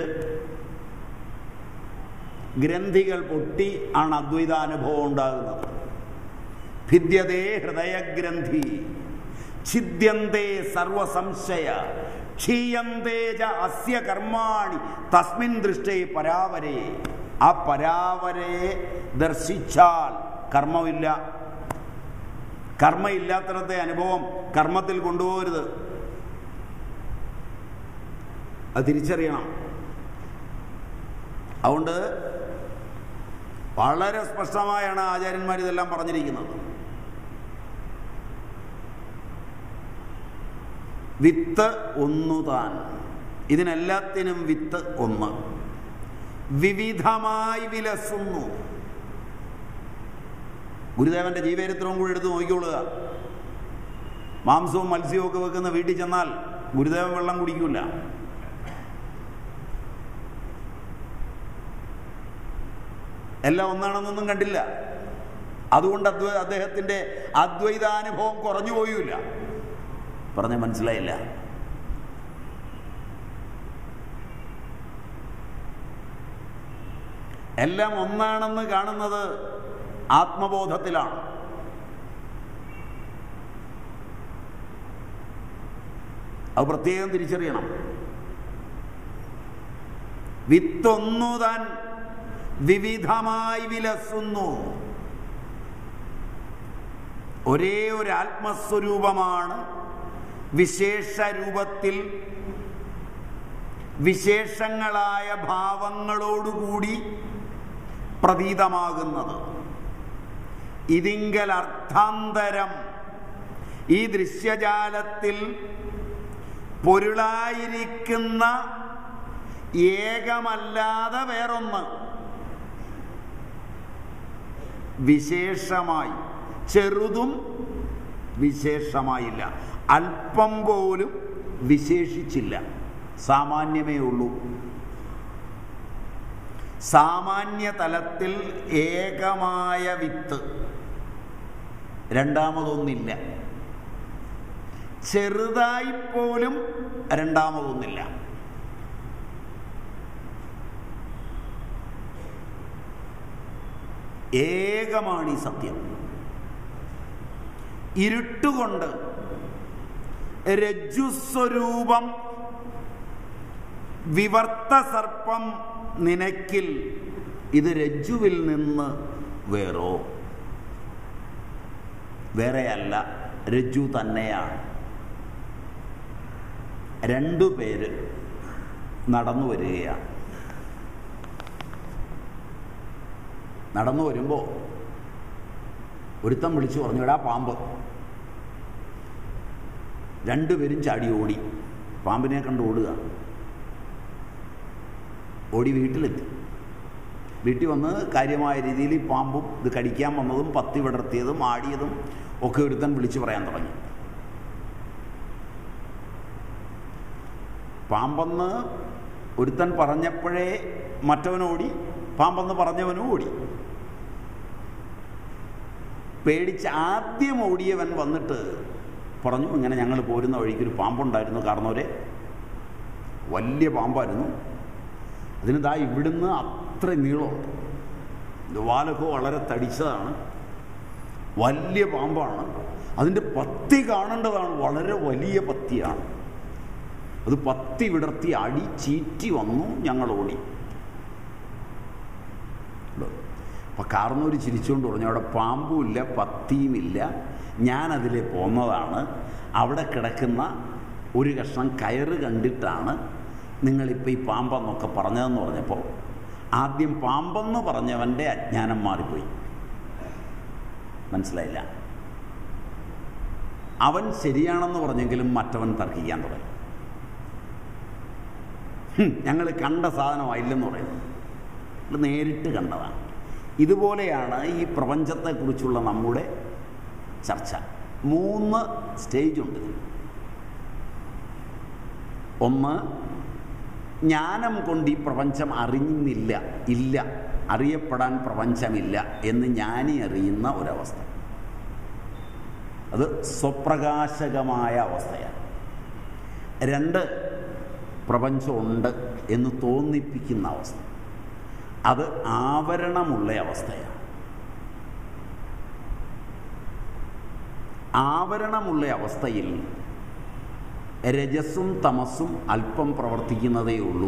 A: ഗ്രന്ഥികൾ പൊട്ടി ആണ് അദ്വൈതാനുഭവം ഉണ്ടാകുന്നത് ഭിദ്യതേ ഹൃദയഗ്രന്ഥി ഛിദ്യന്തേ സർവസംശയ ക്ഷീയന്തേ ച അസ്യ കർമാണി തസ്മിൻ ദൃഷ്ടേ പരാവരേ ആ പരാവരയെ ദർശിച്ചാൽ കർമ്മമില്ല കർമ്മയില്ലാത്തിടത്തെ അനുഭവം കർമ്മത്തിൽ കൊണ്ടുപോകരുത് അത് തിരിച്ചറിയണം അതുകൊണ്ട് വളരെ സ്പഷ്ടമായാണ് ആചാര്യന്മാർ ഇതെല്ലാം പറഞ്ഞിരിക്കുന്നത് വിത്ത് ഒന്നുതാൻ ഇതിനെല്ലാത്തിനും വിത്ത് ഒന്ന് വിവിധമായി വിലസുന്നു ഗുരുദേവന്റെ ജീവചരിത്രവും കൂടി എടുത്ത് നോക്കിക്കൊള്ളുക മാംസവും മത്സ്യവും ഒക്കെ വെക്കുന്ന വീട്ടിൽ ചെന്നാൽ ഗുരുദേവൻ വെള്ളം കുടിക്കൂല എല്ലാം ഒന്നാണെന്നൊന്നും കണ്ടില്ല അതുകൊണ്ട് അദ്വ അദ്ദേഹത്തിന്റെ അദ്വൈതാനുഭവം കുറഞ്ഞു പോയൂല പറഞ്ഞ മനസ്സിലായില്ല എല്ലാം ഒന്നാണെന്ന് കാണുന്നത് ആത്മബോധത്തിലാണ് അത് പ്രത്യേകം തിരിച്ചറിയണം വിത്തൊന്നു താൻ വിവിധമായി വിലസുന്നു ഒരേ ഒരു ആത്മസ്വരൂപമാണ് വിശേഷ രൂപത്തിൽ വിശേഷങ്ങളായ ഭാവങ്ങളോടുകൂടി പ്രതീതമാകുന്നത് ഇതിങ്കൽ അർത്ഥാന്തരം ഈ ദൃശ്യജാലത്തിൽ പൊരുളായിരിക്കുന്ന ഏകമല്ലാതെ വേറൊന്ന് വിശേഷമായി ചെറുതും വിശേഷമായില്ല അല്പം പോലും വിശേഷിച്ചില്ല സാമാന്യമേ ഉള്ളൂ സാമാന്യ തലത്തിൽ ഏകമായ വിത്ത് രണ്ടാമതൊന്നില്ല ചെറുതായി പോലും രണ്ടാമതൊന്നില്ല ഏകമാണ് ഈ സത്യം ഇരുട്ടുകൊണ്ട് രജ്ജുസ്വരൂപം വിവർത്ത സർപ്പം നിനക്കിൽ ഇത് രജ്ജുവിൽ നിന്ന് വേറോ വേറെയല്ല രജ്ജു തന്നെയാണ് രണ്ടു പേര് നടന്നു വരികയാണ് നടന്നു വരുമ്പോൾ ഒരുത്തൻ വിളിച്ചു പറഞ്ഞു എടാ പാമ്പ് രണ്ടുപേരും ചാടി ഓടി പാമ്പിനെ കണ്ട് ഓടുക ഓടി വീട്ടിലെത്തി വീട്ടിൽ വന്ന് കാര്യമായ രീതിയിൽ ഈ പാമ്പും ഇത് കടിക്കാൻ വന്നതും പത്തി വിടർത്തിയതും ആടിയതും ഒക്കെ ഒരുത്തൻ വിളിച്ചു പറയാൻ തുടങ്ങി പാമ്പെന്ന് ഒരുത്തൻ പറഞ്ഞപ്പോഴേ മറ്റവനോടി പാമ്പെന്ന് പറഞ്ഞവനും ഓടി പേടിച്ച് ആദ്യം ഓടിയവൻ വന്നിട്ട് പറഞ്ഞു ഇങ്ങനെ ഞങ്ങൾ പോരുന്ന വഴിക്ക് ഒരു പാമ്പുണ്ടായിരുന്നു കാരണവരെ വലിയ പാമ്പായിരുന്നു അതിന് ദാ ഇവിടുന്ന് അത്ര നീളമുണ്ട് ഇത് വാലൊക്കെ വളരെ തടിച്ചതാണ് വലിയ പാമ്പാണ് അതിൻ്റെ പത്തി കാണേണ്ടതാണ് വളരെ വലിയ പത്തിയാണ് അത് പത്തി വിടർത്തി അടി ചീറ്റി വന്നു ഞങ്ങൾ ഓടി അപ്പം കാർന്നൂർ ചിരിച്ചുകൊണ്ട് പറഞ്ഞു അവിടെ പാമ്പുമില്ല പത്തിയുമില്ല ഞാനതിലെ പോന്നതാണ് അവിടെ കിടക്കുന്ന ഒരു കഷ്ണം കയറ് കണ്ടിട്ടാണ് നിങ്ങളിപ്പോൾ ഈ പാമ്പെന്നൊക്കെ പറഞ്ഞതെന്ന് പറഞ്ഞപ്പോൾ ആദ്യം പാമ്പെന്ന് പറഞ്ഞവൻ്റെ അജ്ഞാനം മാറിപ്പോയി മനസ്സിലായില്ല അവൻ ശരിയാണെന്ന് പറഞ്ഞെങ്കിലും മറ്റവൻ തർക്കിക്കാൻ തുടങ്ങി ഞങ്ങൾ കണ്ട സാധനമായില്ലെന്ന് പറയുന്നു ഇത് നേരിട്ട് കണ്ടതാണ് ഇതുപോലെയാണ് ഈ പ്രപഞ്ചത്തെക്കുറിച്ചുള്ള നമ്മുടെ ചർച്ച മൂന്ന് സ്റ്റേജ് ഉണ്ട് ഒന്ന് ജ്ഞാനം കൊണ്ട് ഈ പ്രപഞ്ചം അറിയുന്നില്ല ഇല്ല അറിയപ്പെടാൻ പ്രപഞ്ചമില്ല എന്ന് ജ്ഞാനി അറിയുന്ന ഒരവസ്ഥ അത് സ്വപ്രകാശകമായ അവസ്ഥയാണ് രണ്ട് പ്രപഞ്ചമുണ്ട് എന്ന് തോന്നിപ്പിക്കുന്ന അവസ്ഥ അത് ആവരണമുള്ള അവസ്ഥയാണ് ആവരണമുള്ള അവസ്ഥയിൽ രജസ്സും തമസ്സും അല്പം പ്രവർത്തിക്കുന്നതേ ഉള്ളൂ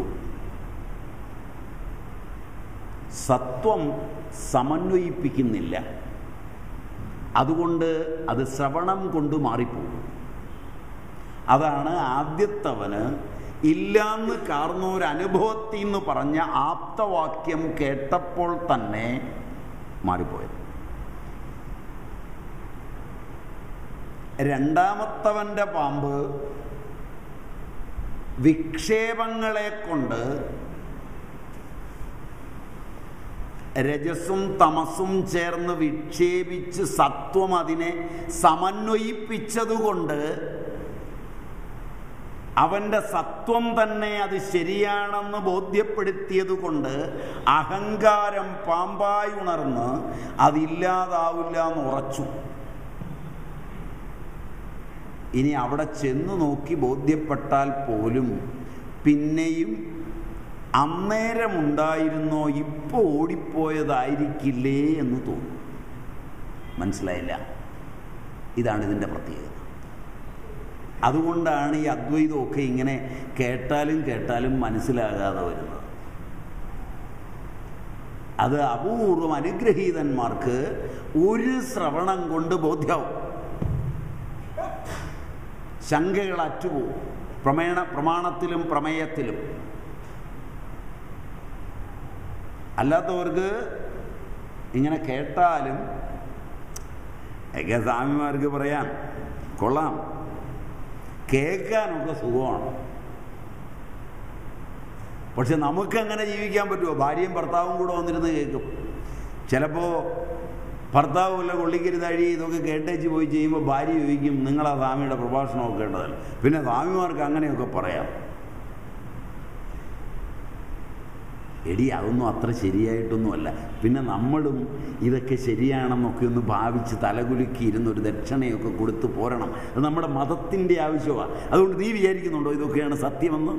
A: സത്വം സമന്വയിപ്പിക്കുന്നില്ല അതുകൊണ്ട് അത് ശ്രവണം കൊണ്ട് മാറിപ്പോകും അതാണ് ആദ്യത്തവന് ഇല്ലാന്ന് കാർന്നൊരു അനുഭവത്തിൽ നിന്ന് പറഞ്ഞ ആപ്തവാക്യം കേട്ടപ്പോൾ തന്നെ മാറിപ്പോയത് രണ്ടാമത്തവൻ്റെ പാമ്പ് വിക്ഷേപങ്ങളെ കൊണ്ട് രജസും തമസും ചേർന്ന് വിക്ഷേപിച്ച് സത്വം അതിനെ സമന്വയിപ്പിച്ചതുകൊണ്ട് അവൻ്റെ സത്വം തന്നെ അത് ശരിയാണെന്ന് ബോധ്യപ്പെടുത്തിയത് കൊണ്ട് അഹങ്കാരം പാമ്പായി ഉണർന്ന് അതില്ലാതാവില്ല എന്ന് ഉറച്ചു ഇനി അവിടെ ചെന്ന് നോക്കി ബോധ്യപ്പെട്ടാൽ പോലും പിന്നെയും അന്നേരമുണ്ടായിരുന്നോ ഇപ്പോൾ ഓടിപ്പോയതായിരിക്കില്ലേ എന്ന് തോന്നും മനസ്സിലായില്ല ഇതാണ് ഇതിൻ്റെ പ്രത്യേകത അതുകൊണ്ടാണ് ഈ അദ്വൈതമൊക്കെ ഇങ്ങനെ കേട്ടാലും കേട്ടാലും മനസ്സിലാകാതെ വരുന്നത് അത് അപൂർവം അനുഗ്രഹീതന്മാർക്ക് ഒരു ശ്രവണം കൊണ്ട് ബോധ്യമാവും ശങ്കകൾ അറ്റുപോകും പ്രമേണ പ്രമാണത്തിലും പ്രമേയത്തിലും അല്ലാത്തവർക്ക് ഇങ്ങനെ കേട്ടാലും ഒക്കെ സ്വാമിമാർക്ക് പറയാം കൊള്ളാം കേൾക്കാനൊക്കെ സുഖമാണ് പക്ഷെ നമുക്കങ്ങനെ ജീവിക്കാൻ പറ്റുമോ ഭാര്യയും ഭർത്താവും കൂടെ വന്നിരുന്ന് കേൾക്കും ചിലപ്പോൾ ഭർത്താവ് വല്ല കൊള്ളിക്കരുതഴി ഇതൊക്കെ കേട്ടേച്ച് പോയി ചെയ്യുമ്പോൾ ഭാര്യ ചോദിക്കും നിങ്ങളാ സ്വാമിയുടെ പ്രഭാഷണമൊക്കെ കേട്ടതല്ല പിന്നെ സ്വാമിമാർക്ക് അങ്ങനെയൊക്കെ പറയാം എടി അതൊന്നും അത്ര ശരിയായിട്ടൊന്നുമല്ല പിന്നെ നമ്മളും ഇതൊക്കെ ശരിയാണെന്നൊക്കെ ഒന്ന് ഭാവിച്ച് തലകുലുക്കി ഇരുന്ന് ഒരു ദക്ഷിണയൊക്കെ കൊടുത്ത് പോരണം അത് നമ്മുടെ മതത്തിൻ്റെ ആവശ്യമാണ് അതുകൊണ്ട് നീ വിചാരിക്കുന്നുണ്ടോ ഇതൊക്കെയാണ് സത്യമെന്ന്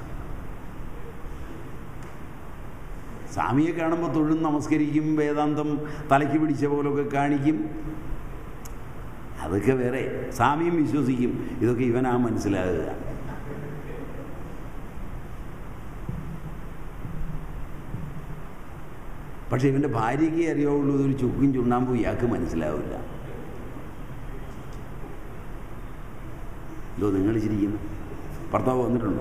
A: സ്വാമിയെ കാണുമ്പോൾ തൊഴും നമസ്കരിക്കും വേദാന്തം തലയ്ക്ക് പിടിച്ച പോലൊക്കെ കാണിക്കും അതൊക്കെ വേറെ സ്വാമിയും വിശ്വസിക്കും ഇതൊക്കെ ഇവനാ മനസ്സിലാകുക പക്ഷെ ഇവൻ്റെ ഭാര്യയ്ക്ക് അറിയാവുള്ളൂ ഇതൊരു ചുക്കും ചുണ്ണാമ്പും ഇയാൾക്ക് മനസ്സിലാവില്ല എന്തോ നിങ്ങൾ ചിരിക്കുന്നു ഭർത്താവ് വന്നിട്ടുണ്ടോ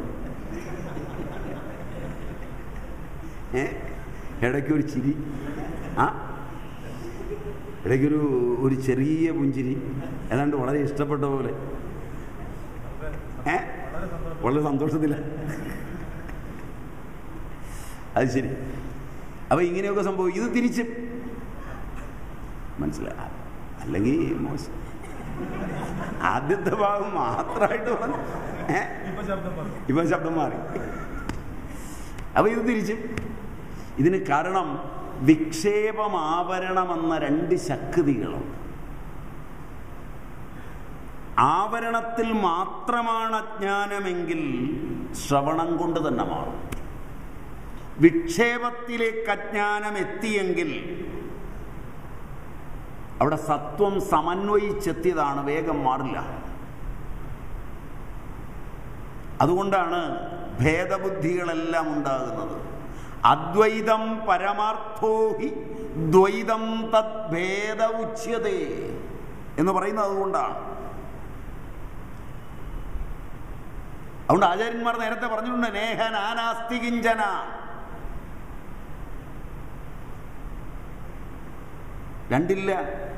A: ഏ ഇടയ്ക്കൊരു ചിരി ആ ഇടയ്ക്കൊരു ഒരു ചെറിയ പുഞ്ചിരി ഏതാണ്ട് വളരെ ഇഷ്ടപ്പെട്ട പോലെ ഏ വളരെ സന്തോഷത്തില്ല അത് ശരി അപ്പൊ ഇങ്ങനെയൊക്കെ സംഭവിക്കും ഇത് തിരിച്ച് മനസ്സിലായി അല്ലെങ്കിൽ മോശം ആദ്യത്തെ ഭാഗം മാത്രമായിട്ട് പറഞ്ഞു ഏ
B: ഇപ്പൊ ശബ്ദം പറഞ്ഞു
A: ഇപ്പൊ ശബ്ദം മാറി അപ്പൊ ഇത് തിരിച്ച് ഇതിന് കാരണം വിക്ഷേപമാവരണമെന്ന രണ്ട് ശക്തികളുണ്ട് ആവരണത്തിൽ മാത്രമാണ് അജ്ഞാനമെങ്കിൽ ശ്രവണം കൊണ്ട് തന്നെ മാറും വിക്ഷേപത്തിലേക്ക് അജ്ഞാനം എത്തിയെങ്കിൽ അവിടെ സത്വം സമന്വയിച്ചെത്തിയതാണ് വേഗം മാറില്ല അതുകൊണ്ടാണ് ഭേദബുദ്ധികളെല്ലാം ഉണ്ടാകുന്നത് അദ്വൈതം പരമാർത്ഥോഹി ദ്വൈതം തത് ഭേദ ഉച്യതേ എന്ന് പറയുന്നത് അതുകൊണ്ടാണ് അതുകൊണ്ട് ആചാര്യന്മാർ നേരത്തെ പറഞ്ഞിട്ടുണ്ട് നേഹ നാനാസ്തി കിഞ്ചന രണ്ടില്ല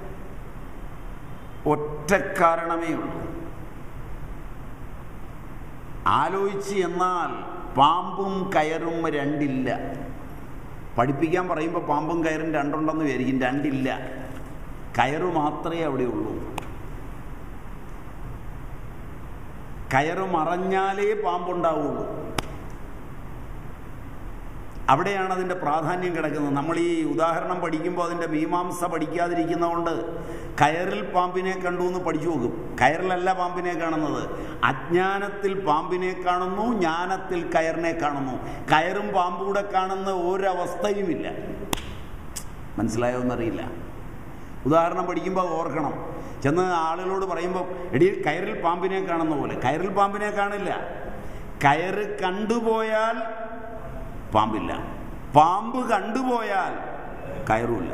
A: ഒറ്റ കാരണമേ ഉള്ളൂ ആലോചിച്ച് എന്നാൽ പാമ്പും കയറും രണ്ടില്ല പഠിപ്പിക്കാൻ പറയുമ്പോൾ പാമ്പും കയറും രണ്ടുണ്ടെന്ന് വിചാരിക്കും രണ്ടില്ല കയറ് മാത്രമേ അവിടെ ഉള്ളൂ കയറ് മറഞ്ഞാലേ പാമ്പുണ്ടാവുള്ളൂ അവിടെയാണ് അതിൻ്റെ പ്രാധാന്യം കിടക്കുന്നത് നമ്മൾ ഈ ഉദാഹരണം പഠിക്കുമ്പോൾ അതിൻ്റെ മീമാംസ പഠിക്കാതിരിക്കുന്നതുകൊണ്ട് കയറിൽ പാമ്പിനെ കണ്ടു എന്ന് പഠിച്ചു നോക്കും കയറിലല്ല പാമ്പിനെ കാണുന്നത് അജ്ഞാനത്തിൽ പാമ്പിനെ കാണുന്നു ജ്ഞാനത്തിൽ കയറിനെ കാണുന്നു കയറും പാമ്പൂടെ കാണുന്ന ഒരവസ്ഥയുമില്ല മനസ്സിലായോ എന്നറിയില്ല ഉദാഹരണം പഠിക്കുമ്പോൾ അത് ഓർക്കണം ചെന്ന് ആളുകളോട് പറയുമ്പോൾ എടി കയറിൽ പാമ്പിനെ കാണുന്ന പോലെ കയറിൽ പാമ്പിനെ കാണില്ല കയറ് കണ്ടുപോയാൽ പാമ്പില്ല പാമ്പ് കണ്ടുപോയാൽ കയറുമില്ല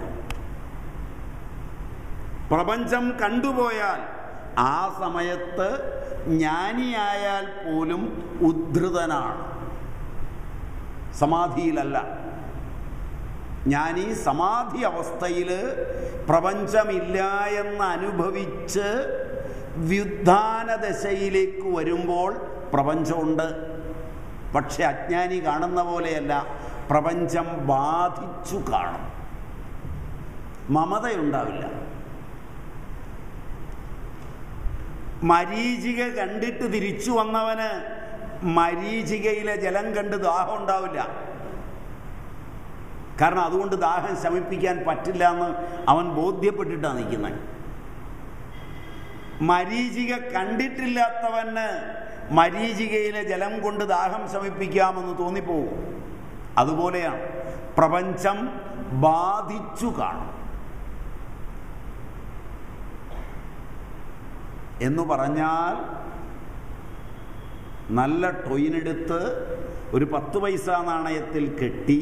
A: പ്രപഞ്ചം കണ്ടുപോയാൽ ആ സമയത്ത് ജ്ഞാനിയായാൽ പോലും ഉദ്ധൃതനാണ് സമാധിയിലല്ല ഞാൻ ഈ സമാധി അവസ്ഥയിൽ പ്രപഞ്ചമില്ല എന്ന് അനുഭവിച്ച് വ്യുദ്ധാന ദശയിലേക്ക് വരുമ്പോൾ പ്രപഞ്ചമുണ്ട് പക്ഷെ അജ്ഞാനി കാണുന്ന പോലെയല്ല പ്രപഞ്ചം ബാധിച്ചു കാണും മമതയുണ്ടാവില്ല മരീചിക കണ്ടിട്ട് തിരിച്ചു വന്നവന് മരീചികയിലെ ജലം കണ്ട് ദാഹം ഉണ്ടാവില്ല കാരണം അതുകൊണ്ട് ദാഹം ശമിപ്പിക്കാൻ പറ്റില്ല എന്ന് അവൻ ബോധ്യപ്പെട്ടിട്ടാണ് നിൽക്കുന്നത് മരീചിക കണ്ടിട്ടില്ലാത്തവന് മരീചികയിലെ ജലം കൊണ്ട് ദാഹം ശമിപ്പിക്കാമെന്ന് തോന്നിപ്പോവും അതുപോലെയാണ് പ്രപഞ്ചം ബാധിച്ചു കാണും എന്ന് പറഞ്ഞാൽ നല്ല ടൊയിനെടുത്ത് ഒരു പത്ത് പൈസ നാണയത്തിൽ കെട്ടി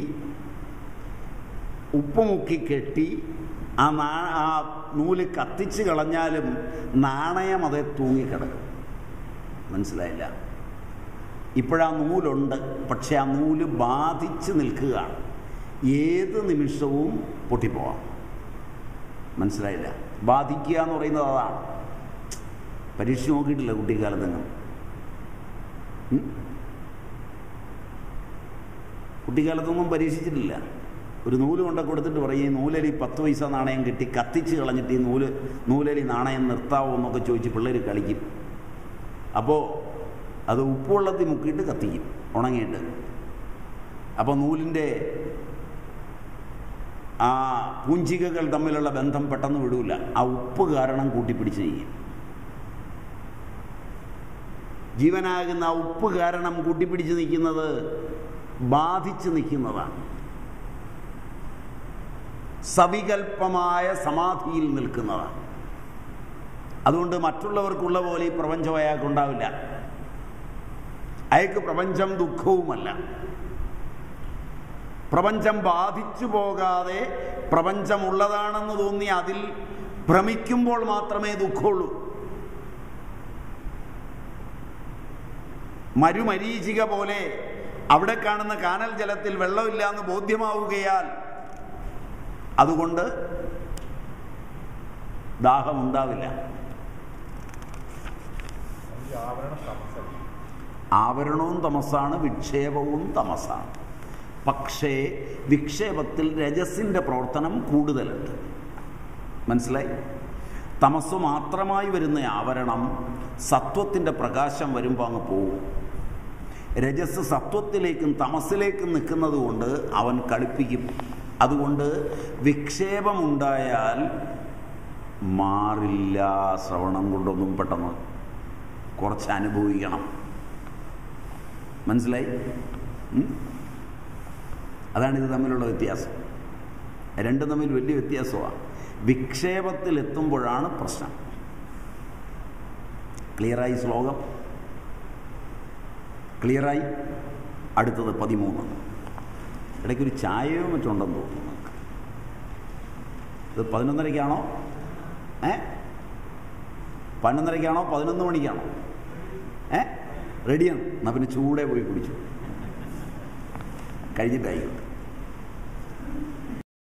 A: ഉപ്പ് മുക്കി കെട്ടി ആ നാ ആ നൂല് കത്തിച്ച് കളഞ്ഞാലും നാണയം അതേ തൂങ്ങിക്കിടക്കും മനസ്സിലായില്ല ഇപ്പോഴാ നൂലുണ്ട് പക്ഷെ ആ നൂല് ബാധിച്ച് നിൽക്കുകയാണ് ഏത് നിമിഷവും പൊട്ടിപ്പോവാം മനസ്സിലായില്ല ബാധിക്കുക എന്ന് പറയുന്നത് അതാണ് പരീക്ഷ നോക്കിയിട്ടില്ല കുട്ടിക്കാലത്ത് നിങ്ങൾ ഉം? കുട്ടിക്കാലത്തൊന്നും പരീക്ഷിച്ചിട്ടില്ല ഒരു നൂല് കൊണ്ട കൊടുത്തിട്ട് പറയും ഈ നൂലലി പത്ത് പൈസ നാണയം കിട്ടി കത്തിച്ച് കളഞ്ഞിട്ട് ഈ നൂല് നൂലലി നാണയം നിർത്താവോ എന്നൊക്കെ ചോദിച്ച് പിള്ളേർ കളിക്കും അപ്പോൾ അത് ഉപ്പുവെള്ളത്തിൽ മുക്കിയിട്ട് കത്തിക്കും ഉണങ്ങിയിട്ട് അപ്പോൾ നൂലിൻ്റെ ആ പൂഞ്ചികകൾ തമ്മിലുള്ള ബന്ധം പെട്ടെന്ന് വിടൂല ആ ഉപ്പ് കാരണം കൂട്ടിപ്പിടിച്ച് ചെയ്യും ജീവനാകുന്ന ആ ഉപ്പ് കാരണം കൂട്ടിപ്പിടിച്ച് നിൽക്കുന്നത് ബാധിച്ച് നിൽക്കുന്നതാണ് സവികൽപ്പമായ സമാധിയിൽ നിൽക്കുന്നതാണ് അതുകൊണ്ട് മറ്റുള്ളവർക്കുള്ള പോലെ ഈ പ്രപഞ്ചം അയാൾക്കുണ്ടാവില്ല അയാൾക്ക് പ്രപഞ്ചം ദുഃഖവുമല്ല പ്രപഞ്ചം ബാധിച്ചു പോകാതെ പ്രപഞ്ചമുള്ളതാണെന്ന് തോന്നി അതിൽ ഭ്രമിക്കുമ്പോൾ മാത്രമേ ദുഃഖമുള്ളൂ മരുമരീചിക പോലെ അവിടെ കാണുന്ന കാനൽ ജലത്തിൽ വെള്ളമില്ല എന്ന് ബോധ്യമാവുകയാൽ അതുകൊണ്ട് ദാഹമുണ്ടാവില്ല
B: ഈ ആവരണം തമസല്ല
A: ആവരണവും തമസാണ് വിക്ഷേപവും തമസാണ് പക്ഷേ വിക്ഷേപത്തിൽ രജസിൻ്റെ പ്രവർത്തനം കൂടുതലുണ്ട് മനസ്സിലായി തമസ് മാത്രമായി വരുന്ന ആവരണം സത്വത്തിൻ്റെ പ്രകാശം വരുമ്പോൾ അങ്ങ് പോകും രജസ് സത്വത്തിലേക്കും തമസിലേക്കും നിൽക്കുന്നത് കൊണ്ട് അവൻ കളിപ്പിക്കും അതുകൊണ്ട് വിക്ഷേപമുണ്ടായാൽ മാറില്ല ശ്രവണം കൊണ്ടൊന്നും പെട്ടെന്ന് കുറച്ച് അനുഭവിക്കണം മനസ്സിലായി ഉം? അതാണ് ഇത് തമ്മിലുള്ള വ്യത്യാസം രണ്ടും തമ്മിൽ വലിയ വ്യത്യാസമാണ് വിക്ഷേപത്തിൽ എത്തുമ്പോഴാണ് പ്രശ്നം ക്ലിയറായി ശ്ലോകം ക്ലിയറായി അടുത്തത് പതിമൂന്ന് ഇടയ്ക്കൊരു ചായയോ മറ്റുണ്ടെന്ന് തോന്നുന്നു നമുക്ക് ഇത് പതിനൊന്നരയ്ക്കാണോ ഏ പതിനൊന്നരയ്ക്കാണോ പതിനൊന്ന് മണിക്കാണോ ഏ റെഡിയാണ് എന്നാൽ പിന്നെ ചൂടെ പോയി കുടിച്ചു കഴിഞ്ഞിട്ടായിക്കോട്ടെ